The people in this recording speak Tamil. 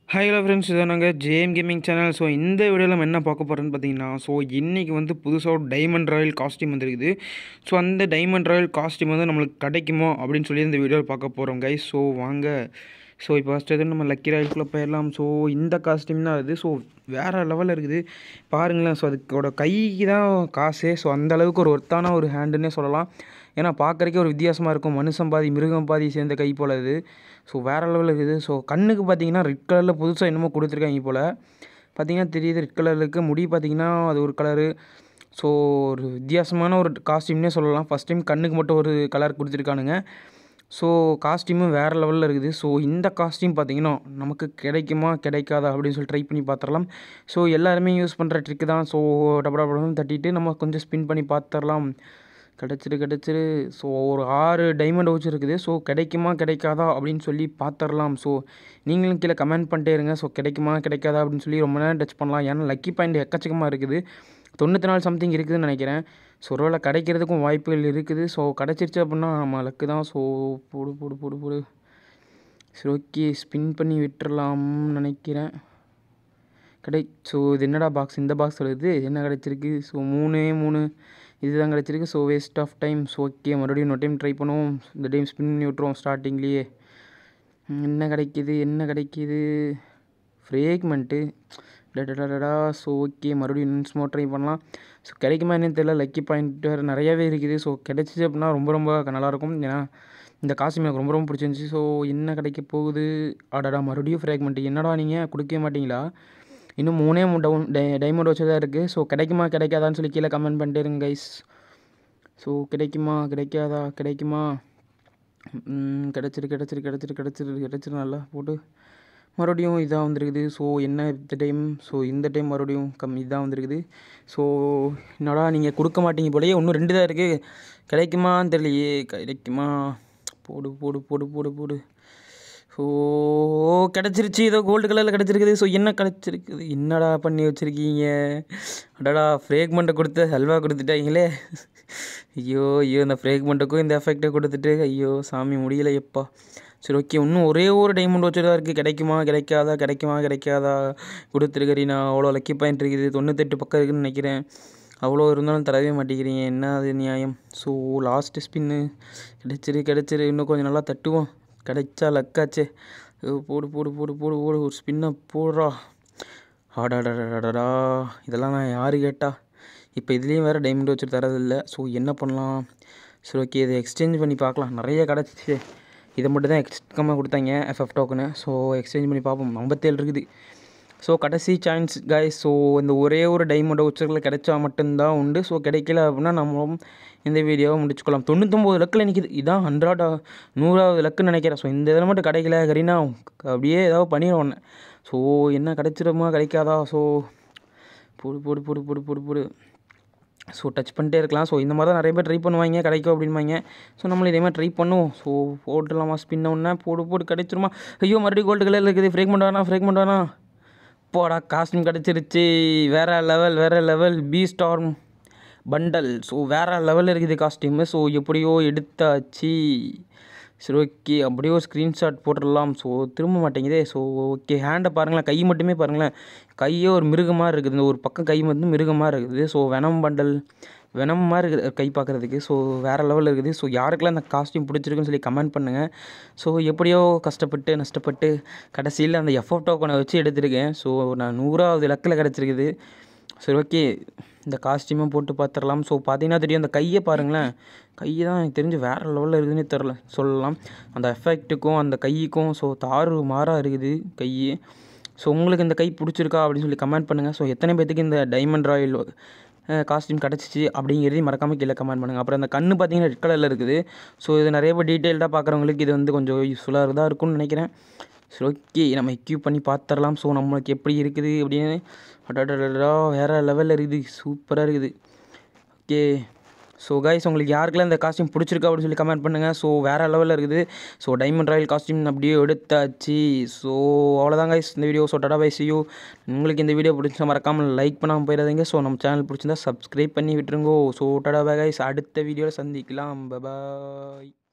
ஹாய் ஹலோ ஃப்ரெண்ட்ஸ் இதை நாங்கள் ஜேஎம் கேமிங் சேனல் ஸோ இந்த வீடியோவில் நம்ம என்ன பார்க்க போகிறோன்னு பார்த்தீங்கன்னா ஸோ இன்றைக்கி வந்து புதுசாக ஒரு டைமண்ட் ராயல் காஸ்டியூம் வந்துருக்குது ஸோ அந்த டைமண்ட் ராயல் காஸ்டியூம் வந்து நம்மளுக்கு கிடைக்குமோ அப்படின்னு சொல்லி இந்த வீடியோவில் பார்க்க போகிறோம் கைஸ் ஸோ வாங்க ஸோ இப்போ ஃபஸ்ட் எதுவும் நம்ம லக்கி ராயல்குள்ளே போயிடலாம் ஸோ இந்த காஸ்டியூம் தான் அது ஸோ வேறு லெவலில் இருக்குது பாருங்களேன் ஸோ அதுக்கோட கைக்கு தான் காசு ஸோ அந்த அளவுக்கு ஒரு ஒர்த்தான ஒரு ஹேண்டுன்னே சொல்லலாம் ஏன்னா பார்க்குறக்கே ஒரு வித்தியாசமாக இருக்கும் மனுஷன் பாதி மிருகம் பாதி சேர்ந்த கை போல் இது ஸோ வேறு லெவலில் இருக்குது ஸோ கண்ணுக்கு பார்த்தீங்கன்னா ரெட் கலரில் புதுசாக என்னமோ கொடுத்துருக்காங்க போல் பார்த்தீங்கன்னா தெரியுது ரெட் கலரில் இருக்குது முடி பார்த்தீங்கன்னா அது ஒரு கலரு ஸோ ஒரு வித்தியாசமான ஒரு காஸ்டியூம்னே சொல்லலாம் ஃபஸ்ட் டைம் கண்ணுக்கு மட்டும் ஒரு கலர் கொடுத்துருக்கானுங்க ஸோ காஸ்டியூமும் வேறு லெவலில் இருக்குது ஸோ இந்த காஸ்டியூம் பார்த்தீங்கன்னா நமக்கு கிடைக்குமா கிடைக்காதா அப்படின்னு சொல்லி ட்ரை பண்ணி பார்த்துடலாம் ஸோ எல்லாருமே யூஸ் பண்ணுற ட்ரிக்கு தான் ஸோ டபடா டபடன்னு தட்டிட்டு நம்ம கொஞ்சம் ஸ்பின் பண்ணி பார்த்துடலாம் கிடச்சிரு கிடச்சிரு ஸோ ஒரு ஆறு டைமண்ட் வச்சு இருக்குது ஸோ கிடைக்குமா கிடைக்காதா அப்படின்னு சொல்லி பார்த்துடலாம் ஸோ நீங்களும் கீழே கமெண்ட் பண்ணிட்டே இருங்க ஸோ கிடைக்குமா கிடைக்காதா அப்படின்னு சொல்லி ரொம்ப நேரம் டச் பண்ணலாம் ஏன்னா லக்கி பாயிண்ட் எக்கச்சக்கமாக இருக்குது தொண்ணூற்றி நாலு சம்திங் இருக்குதுன்னு நினைக்கிறேன் ஸோ ஒருவேளை கிடைக்கிறதுக்கும் வாய்ப்புகள் இருக்குது ஸோ கிடச்சிருச்சு அப்படின்னா நம்ம லக்கு தான் ஸோ போடு போடு போடு போடு சரி ஓகே ஸ்பின் பண்ணி விட்டுறலாம்னு நினைக்கிறேன் கிடை ஸோ இது என்னடா பாக்ஸ் இந்த பாக்ஸ் வருது என்ன கிடச்சிருக்கு ஸோ மூணே மூணு இதுதான் கிடச்சிருக்கு so waste of time so okay மறுபடியும் இன்னொரு டைம் ட்ரை பண்ணுவோம் இந்த டைம் ஸ்பின் பண்ணி விட்ருவோம் ஸ்டார்டிங்லேயே என்ன கிடைக்கிது என்ன கிடைக்கிது ஃப்ரேக்மெண்ட்டு டடடடா ஸோ ஓகே மறுபடியும் இன்னும் ட்ரை பண்ணலாம் ஸோ கிடைக்குமா என்னன்னு தெரியல லக்கி பாயிண்ட் வேறு நிறையாவே இருக்குது ஸோ கிடைச்சிச்சு அப்படின்னா ரொம்ப ரொம்ப நல்லாயிருக்கும் ஏன்னா இந்த காசு எனக்கு ரொம்ப ரொம்ப பிடிச்சிருந்துச்சி ஸோ என்ன கிடைக்க போகுது அடடா மறுபடியும் ஃப்ரேக்மெண்ட்டு என்னடா நீங்கள் கொடுக்கவே மாட்டீங்களா இன்னும் மூணே மூணு டவுன் டை டைமண்ட் வச்சு தான் இருக்குது ஸோ கிடைக்குமா கிடைக்காதான்னு சொல்லி கீழே கமெண்ட் பண்ணிட்டே இருங்க கைஸ் ஸோ கிடைக்குமா கிடைக்காதா கிடைக்குமா கிடச்சிரு கிடச்சிரு கிடச்சிரு கிடச்சிரு கிடச்சிரு நல்லா போட்டு மறுபடியும் இதாக வந்திருக்குது ஸோ என்ன இந்த டைம் ஸோ இந்த டைம் மறுபடியும் கம் இதாக வந்திருக்குது ஸோ என்னடா நீங்கள் கொடுக்க மாட்டீங்க போலயே இன்னும் ரெண்டு தான் இருக்குது கிடைக்குமான்னு தெரியலையே கிடைக்குமா போடு போடு போடு போடு போடு ஸோ கிடச்சிருச்சு ஏதோ கோல்டு கலரில் கிடச்சிருக்குது ஸோ என்ன கிடச்சிருக்குது என்னடா பண்ணி வச்சுருக்கீங்க அடடா ஃப்ரேக்மெண்ட்டை கொடுத்து ஹல்வா கொடுத்துட்டாங்களே ஐயோ ஐயோ இந்த ஃப்ரேக்மெண்ட்டுக்கும் இந்த எஃபெக்டை கொடுத்துட்டு ஐயோ சாமி முடியல எப்பா சரி ஓகே இன்னும் ஒரே ஒரு டைமண்ட் வச்சு தான் இருக்குது கிடைக்குமா கிடைக்காதா கிடைக்குமா கிடைக்காதா கொடுத்துருக்கறீனா அவ்வளோ லக்கி பாயிண்ட் இருக்குது தொண்ணூத்தெட்டு பக்கம் இருக்குதுன்னு நினைக்கிறேன் அவ்வளோ இருந்தாலும் தரவே மாட்டேங்கிறீங்க என்ன அது நியாயம் ஸோ லாஸ்ட்டு ஸ்பின்னு கிடச்சிரு கிடச்சிரு இன்னும் கொஞ்சம் நல்லா தட்டுவோம் கிடைச்சா லக்காச்சே போடு போடு போடு போடு போடு ஒரு ஸ்பின்னை போடுறா ஆடாடாடாடா இதெல்லாம் நான் யார் கேட்டா இப்போ இதுலேயும் வேறு டைமண்ட் வச்சு தரதில்லை ஸோ என்ன பண்ணலாம் சரி ஓகே இதை எக்ஸ்சேஞ்ச் பண்ணி பார்க்கலாம் நிறைய கிடச்சிச்சு இதை மட்டும் தான் எக்ஸ்ட்ரமாக கொடுத்தாங்க எஃப்எஃப் டோக்கனு ஸோ எக்ஸ்சேஞ்ச் பண்ணி பார்ப்போம் ஐம்பத்தேழு இருக்குது ஸோ கடைசி சான்ஸ் காய்ஸ் ஸோ இந்த ஒரே ஒரு டைமண்ட் வச்சுருக்கில் கிடைச்சா மட்டும்தான் உண்டு ஸோ கிடைக்கல அப்படின்னா நம்ம இந்த வீடியோவை முடிச்சுக்கலாம் தொண்ணூத்தொம்பது லக்கில் நிற்கிது இதான் ஹண்ட்ரடா நூறாவது லக்குன்னு நினைக்கிறேன் ஸோ இந்த இதில் மட்டும் கிடைக்கல கரீனா அப்படியே ஏதாவது பண்ணிடுவேன் ஒன்று ஸோ என்ன கிடைச்சிடுமா கிடைக்காதா ஸோ போடு போடு போடு போடு போடு போடு ஸோ டச் பண்ணிட்டே இருக்கலாம் ஸோ இந்த மாதிரி தான் நிறைய பேர் ட்ரை பண்ணுவாங்க கிடைக்கும் அப்படின்பாங்க ஸோ நம்மளும் இதே மாதிரி ட்ரை பண்ணுவோம் ஸோ போட்டுடலாமா ஸ்பின்ன ஒன்றா போடு போட்டு கிடைச்சிருமா ஐயோ மறுபடியும் கோல்டு கலரில் இருக்குது ஃப்ரேக்மெண்ட் வேணா ஃப்ரேக்மெண்ட் வேணா போடா காஸ்டியூம் கிடச்சிருச்சு வேறு லெவல் வேறு level B storm bundle so வேறு லெவலில் இருக்குது காஸ்டியூமு ஸோ எப்படியோ எடுத்தாச்சு சரி ஓகே அப்படியே ஒரு ஸ்க்ரீன்ஷாட் போட்டுடலாம் ஸோ திரும்ப மாட்டேங்குதே ஸோ ஓகே ஹேண்டை பாருங்களேன் கை மட்டுமே பாருங்களேன் கையே ஒரு மிருகமாக இருக்குது இந்த ஒரு பக்கம் கை மட்டும் மிருகமாக இருக்குது ஸோ வெனம் பண்டல் வெனம் மாதிரி இருக்குது கை பார்க்குறதுக்கு ஸோ வேறு லெவலில் இருக்குது ஸோ யாருக்கெல்லாம் அந்த காஸ்டியூம் பிடிச்சிருக்குன்னு சொல்லி கமெண்ட் பண்ணுங்கள் ஸோ எப்படியோ கஷ்டப்பட்டு நஷ்டப்பட்டு கடைசியில் அந்த எஃப்எஃப் டோக்கனை வச்சு எடுத்திருக்கேன் ஸோ நான் நூறாவது லக்கில் கிடச்சிருக்குது சரி ஓகே இந்த காஸ்டியூமும் போட்டு பார்த்துடலாம் ஸோ பார்த்தீங்கன்னா தெரியும் அந்த கையை பாருங்களேன் கையை தான் எனக்கு தெரிஞ்சு வேறு லெவலில் இருக்குதுன்னே தெரில சொல்லலாம் அந்த எஃபெக்ட்டுக்கும் அந்த கைக்கும் ஸோ தாறு மாறாக இருக்குது கை ஸோ உங்களுக்கு இந்த கை பிடிச்சிருக்கா அப்படின்னு சொல்லி கமெண்ட் பண்ணுங்கள் ஸோ எத்தனை பேத்துக்கு இந்த டைமண்ட் ராயல் காஸ்டியூம் கிடச்சிச்சு அப்படிங்கிறதையும் மறக்காமல் கீழே கமெண்ட் பண்ணுங்கள் அப்புறம் அந்த கண்ணு பார்த்தீங்கன்னா ரெட் கலரில் இருக்குது ஸோ இது நிறைய பேர் டீட்டெயில்டாக பார்க்குறவங்களுக்கு இது வந்து கொஞ்சம் யூஸ்ஃபுல்லாக தான் இருக்கும்னு நினைக்கிறேன் சரி ஓகே நம்ம எக்யூப் பண்ணி பார்த்துடலாம் ஸோ நம்மளுக்கு எப்படி இருக்குது அப்படின்னு அடடடா வேறு லெவலில் இருக்குது சூப்பராக இருக்குது ஓகே ஸோ கைஸ் உங்களுக்கு யாருக்கெல்லாம் இந்த காஸ்டியூம் பிடிச்சிருக்கா அப்படின்னு சொல்லி கமெண்ட் பண்ணுங்கள் ஸோ வேறு லெவலில் இருக்குது ஸோ டைமண்ட் ராயல் காஸ்டியூம் அப்படியே எடுத்தாச்சு ஸோ அவ்வளோதான் கைஸ் இந்த video so tata bye see you உங்களுக்கு இந்த வீடியோ பிடிச்சா மறக்காமல் லைக் பண்ணாமல் போயிடாதீங்க ஸோ நம்ம சேனல் பிடிச்சிருந்தா சப்ஸ்கிரைப் பண்ணி விட்டுருங்கோ ஸோ டடா பை கைஸ் அடுத்த வீடியோவில் சந்திக்கலாம் பபாய்